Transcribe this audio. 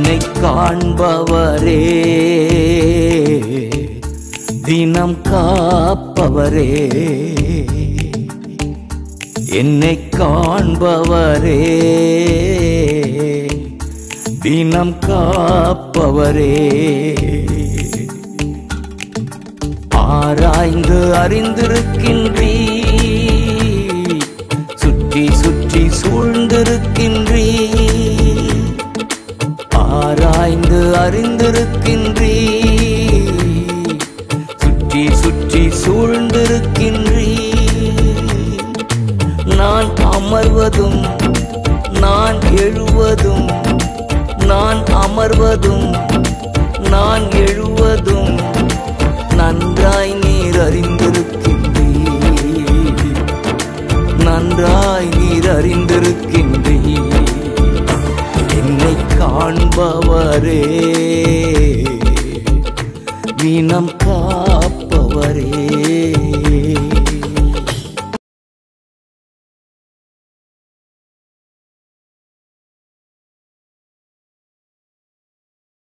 என்னை காண்பவரே தினம் காப்பவரே என்னை காண்பவரே தினம் காப்பவரே ஆராய்ந்து அறிந்திருக்கின்றீ சுற்றி சுற்றி சூழ்ந்திருக்கின்றீ ஆராய்ந்து அறிந்திருக்கின்றீ சுற்றி சுற்றி சூழ்ந்திருக்கின்றீ நான் அமர்வதும் நான் எழுவதும் நான் அமர்வதும் நான் எழுவதும் நன்றாய் நீர் அறிந்திருக்கின்றீர் நன்றாய் நீர் அறிந்திருக்கின்றீர் என்னை காண்பவரே தினம் காப்பவரே